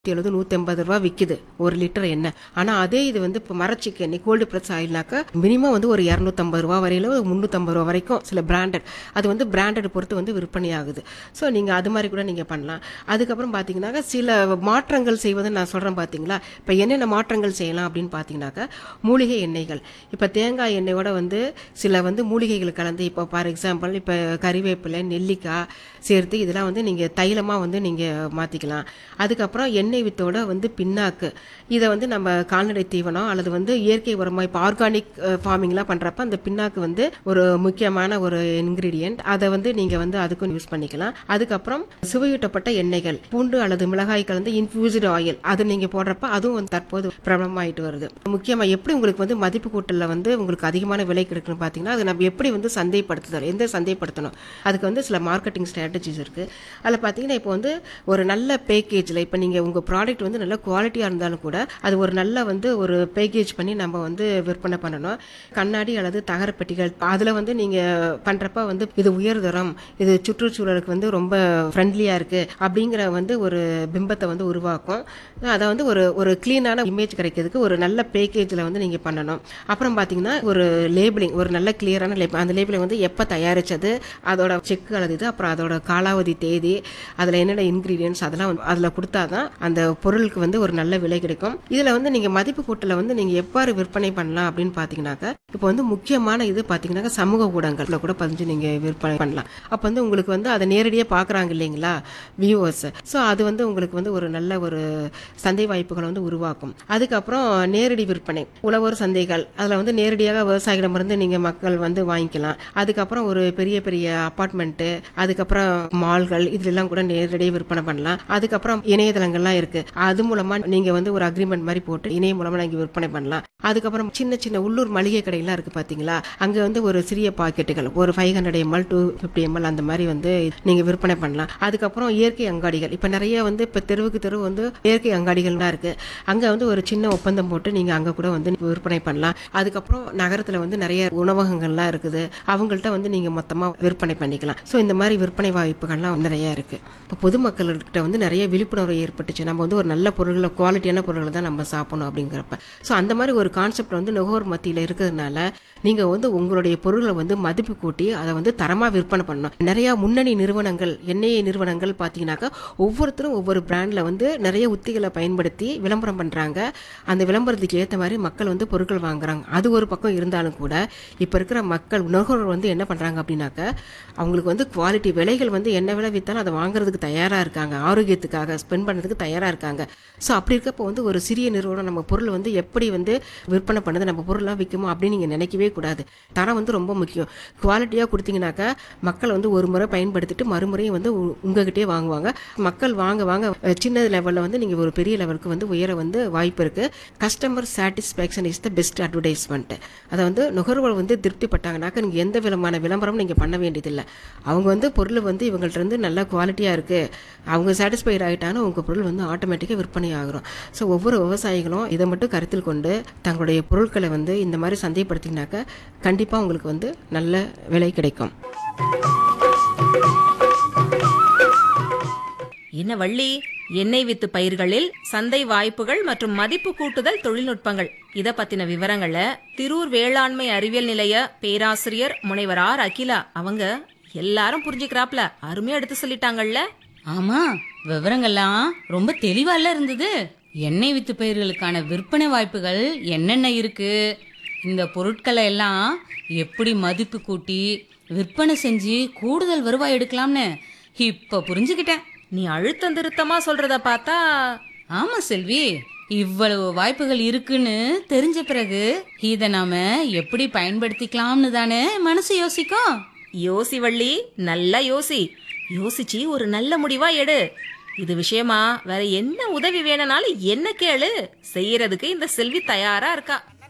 எழுபது நூத்தி ஐம்பது ரூபா விக்குது ஒரு லிட்டர் எண்ணெய் ஆனா அதே இது வந்து இப்போ மரச்சிக்கு எண்ணெய் கோல்டு பிரஸ் ஆயில்னாக்கா மினிமம் வந்து ஒரு இரநூத்தம்பது ரூபா வரையில ஒரு முந்நூற்றம்பது ரூபா வரைக்கும் சில பிராண்டட் அது வந்து பிராண்டட் பொறுத்து வந்து விற்பனை ஆகுது ஸோ நீங்க அது மாதிரி கூட நீங்க பண்ணலாம் அதுக்கப்புறம் பார்த்தீங்கன்னாக்கா சில மாற்றங்கள் செய்வது நான் சொல்றேன் பார்த்தீங்களா இப்போ என்னென்ன மாற்றங்கள் செய்யலாம் அப்படின்னு பார்த்தீங்கன்னாக்கா மூலிகை எண்ணெய்கள் இப்போ தேங்காய் எண்ணெயோட வந்து சில வந்து மூலிகைகள் கலந்து இப்போ ஃபார் எக்ஸாம்பிள் இப்போ கறிவேப்பிலை நெல்லிக்காய் சேர்த்து இதெல்லாம் வந்து நீங்கள் தைலமாக வந்து நீங்கள் மாற்றிக்கலாம் அதுக்கப்புறம் எண்ணெய் வித்தோட வந்து பின்னாக்கு இதை வந்து நம்ம கால்நடை தீவனம் அல்லது வந்து இயற்கை உரமாக இப்போ ஆர்கானிக் ஃபார்மிங்லாம் பண்ணுறப்ப அந்த பின்னாக்கு வந்து ஒரு முக்கியமான ஒரு இன்கிரீடியன்ட் அதை வந்து நீங்கள் வந்து அதுக்கும் யூஸ் பண்ணிக்கலாம் அதுக்கப்புறம் சுவையூட்டப்பட்ட எண்ணெய்கள் பூண்டு அல்லது மிளகாய் கலந்து இன்ஃபியூஸ்டு ஆயில் அது நீங்கள் போடுறப்ப அதுவும் வந்து தற்போது பிரபலமாயிட்டு வருது முக்கியமாக எப்படி உங்களுக்கு வந்து மதிப்பு கூட்டலில் வந்து உங்களுக்கு அதிகமான விலை கிடைக்குன்னு பார்த்தீங்கன்னா அது நம்ம எப்படி வந்து சந்தைப்படுத்துதல் எந்த சந்தைப்படுத்தணும் அதுக்கு வந்து சில மார்க்கெட்டிங் ஸ்ட்ராட்டஜிஸ் இருக்குது அதில் பார்த்தீங்கன்னா இப்போ வந்து ஒரு நல்ல பேக்கேஜில் இப்போ நீங்கள் உங்கள் ப்ராடக்ட் வந்து நல்ல குவாலிட்டியாக இருந்தாலும் கூட அது ஒரு நல்ல வந்து ஒரு பேக்கேஜ் பண்ணி நம்ம வந்து விற்பனை பண்ணணும் கண்ணாடி அல்லது தகர பெட்டிகள் அதில் வந்து நீங்கள் பண்ணுறப்ப வந்து இது உயர்தரம் இது சுற்றுச்சூழலுக்கு வந்து ரொம்ப ஃப்ரெண்ட்லியாக இருக்குது அப்படிங்கிற வந்து ஒரு பிம்பத்தை வந்து உருவாக்கும் அதை வந்து ஒரு ஒரு க்ளீனான இமேஜ் கிடைக்கிறதுக்கு ஒரு நல்ல பேக்கேஜில் வந்து நீங்கள் பண்ணணும் அப்புறம் பார்த்தீங்கன்னா ஒரு லேபிளிங் ஒரு நல்ல கிளியரான லேபிள் அந்த லேபிளை வந்து எப்போ தயாரித்தது அதோட செக் அல்லது இது அப்புறம் அதோட காலாவதி தேதி அதில் என்னென்ன இன்க்ரீடியன்ஸ் அதெல்லாம் வந்து அதில் கொடுத்தா தான் அந்த பொருளுக்கு வந்து ஒரு நல்ல விலை கிடைக்கும் இதில் வந்து நீங்கள் மதிப்பு கூட்டலை வந்து நீங்கள் எவ்வாறு விற்பனை பண்ணலாம் அப்படின்னு பார்த்தீங்கன்னாக்கா இப்போ வந்து முக்கியமான இது பார்த்தீங்கன்னாக்கா சமூக ஊடகங்கள்ல கூட பதிஞ்சு நீங்கள் விற்பனை பண்ணலாம் அப்போ வந்து உங்களுக்கு வந்து அதை நேரடியாக பார்க்குறாங்க இல்லைங்களா வியூவர்ஸ் ஸோ அது வந்து உங்களுக்கு வந்து ஒரு நல்ல ஒரு சந்தை வாய்ப்புகளை வந்து உருவாக்கும் அதுக்கப்புறம் நேரடி விற்பனை உழவர் சந்தைகள் அதில் வந்து நேரடியாக விவசாயிகளிடமிருந்து நீங்கள் மக்கள் வந்து வாங்கிக்கலாம் அதுக்கப்புறம் ஒரு பெரிய பெரிய அப்பார்ட்மெண்ட்டு அதுக்கப்புறம் மால்கள் இதுலெல்லாம் கூட நேரடியாக விற்பனை பண்ணலாம் அதுக்கப்புறம் இணையதளங்கள்லாம் இருக்கு அது மூலமா நீங்க வந்து ஒரு அக்ரிமெண்ட் மாதிரி போட்டு இணைய மூலமா நீங்க விற்பனை பண்ணலாம் அதுக்கப்புறம் சின்ன சின்ன உள்ளூர் மளிகை கடைகள்லாம் இருக்கு பாத்தீங்களா அங்க வந்து ஒரு சிறிய பாக்கெட்டுகள் ஒரு five hundred ml two fifty ml அந்த மாதிரி வந்து நீங்க விற்பனை பண்ணலாம் அதுக்கப்புறம் இயற்கை அங்காடிகள் இப்ப நிறைய வந்து இப்ப தெருவுக்கு தெருவு வந்து இயற்கை அங்காடிகள் தான் இருக்கு அங்க வந்து ஒரு சின்ன ஒப்பந்தம் போட்டு நீங்க அங்க கூட வந்து விற்பனை பண்ணலாம் அதுக்கப்புறம் நகரத்துல வந்து நிறைய உணவகங்கள்லாம் இருக்குது அவங்கள்ட்ட வந்து நீங்க மொத்தமா விற்பனை பண்ணிக்கலாம் ஸோ இந்த மாதிரி விற்பனை வாய்ப்புகள்லாம் நிறைய இருக்கு இப்போ பொதுமக்கள்கிட்ட வந்து நிறைய விழிப்புணர்வு ஏற்பட்டுச்சு நம்ம வந்து ஒரு நல்ல பொருள்களை குவாலிட்டியான பொருள்களை தான் நம்ம சாப்பிடணும் அப்படிங்கிறப்ப ஸோ அந்த மாதிரி ஒரு கான்செப்ட் வந்து நுகர்வோர் மத்தியில் இருக்கிறதுனால நீங்க வந்து உங்களுடைய பொருளை வந்து மதிப்பு கூட்டி அதை வந்து தரமா விற்பனை பண்ணணும் நிறைய முன்னணி நிறுவனங்கள் எண்ணெய் நிறுவனங்கள் பார்த்தீங்கன்னாக்கா ஒவ்வொருத்தரும் ஒவ்வொரு பிராண்ட்ல வந்து நிறைய உத்திகளை பயன்படுத்தி விளம்பரம் பண்றாங்க அந்த விளம்பரத்துக்கு ஏற்ற மாதிரி மக்கள் வந்து பொருட்கள் வாங்குறாங்க அது ஒரு பக்கம் இருந்தாலும் கூட இப்போ இருக்கிற மக்கள் நுகர்வோர் வந்து என்ன பண்றாங்க அப்படின்னாக்க அவங்களுக்கு வந்து குவாலிட்டி விலைகள் வந்து என்ன விலை வித்தாலும் அதை வாங்குறதுக்கு தயாரா இருக்காங்க ஆரோக்கியத்துக்காக ஸ்பெண்ட் பண்ணுறதுக்கு தயாரா இருக்காங்க ஸோ அப்படி இருக்கப்போ வந்து ஒரு சிறிய நிறுவனம் நம்ம பொருள் வந்து எப்படி வந்து விற்பனை பண்ணுது நம்ம பொருள்லாம் விற்குமோ அப்படின்னு நீங்கள் நினைக்கவே கூடாது தரம் வந்து ரொம்ப முக்கியம் குவாலிட்டியாக கொடுத்தீங்கன்னாக்கா மக்கள் வந்து ஒரு முறை பயன்படுத்திட்டு மறுமுறையும் வந்து உ- உங்ககிட்டயே வாங்குவாங்க மக்கள் வாங்க வாங்க அஹ், சின்ன லெவலில் வந்து நீங்கள் ஒரு பெரிய லெவலுக்கு வந்து உயர வந்து வாய்ப்பு இருக்கு customer satisfaction is the best advertisement அதை வந்து நுகர்வோர் வந்து திருப்திப்பட்டாங்கனாக்கா நீங்கள் எந்த விதமான விளம்பரம் நீங்கள் பண்ண வேண்டியதில்லை அவங்க வந்து பொருள் வந்து இவங்கள்ட்ட இருந்து நல்ல குவாலிட்டியாக இருக்கு அவங்க சாட்டிஸ்ஃபைட் ஆகிட்டாங்கன்னா உங்கள் பொருள் வந்து ஆட்டோமேட்டிக்காக விற்பனை ஆகிரும் ஸோ ஒவ்வொரு விவசாயிகளும் இதை மட்டும் கருத்தில் கொண்டு தங்களுடைய பொருட்களை வந்து இந்த மாதிரி சந்தைப்படுத்தினாக்கா கண்டிப்பாக உங்களுக்கு வந்து நல்ல விலை கிடைக்கும் என்ன வள்ளி எண்ணெய் வித்து பயிர்களில் சந்தை வாய்ப்புகள் மற்றும் மதிப்பு கூட்டுதல் தொழில்நுட்பங்கள் இத பத்தின விவரங்களை திரூர் வேளாண்மை அறிவியல் நிலைய பேராசிரியர் முனைவர் ஆர் அகிலா அவங்க எல்லாரும் புரிஞ்சுக்கிறாப்ல அருமையா எடுத்து சொல்லிட்டாங்கல்ல ஆமா விவரங்கள்லாம் ரொம்ப தெளிவால இருந்தது எண்ணெய் வித்து பயிர்களுக்கான விற்பனை வாய்ப்புகள் என்னென்ன இருக்கு இந்த பொருட்களை எல்லாம் எப்படி மதிப்பு கூட்டி விற்பனை செஞ்சு கூடுதல் வருவாய் எடுக்கலாம்னு இப்ப புரிஞ்சுக்கிட்டேன் நீ அழுத்தம் திருத்தமா சொல்றத பார்த்தா ஆமா செல்வி இவ்வளவு வாய்ப்புகள் இருக்குன்னு தெரிஞ்ச பிறகு இத நாம எப்படி பயன்படுத்திக்கலாம்னு தானே மனசு யோசிக்கும் யோசி வள்ளி நல்லா யோசி யோசிச்சு ஒரு நல்ல முடிவா எடு இது விஷயமா வேற என்ன உதவி வேணும்னாலும் என்ன கேளு செய்யறதுக்கு இந்த செல்வி தயாரா இருக்கா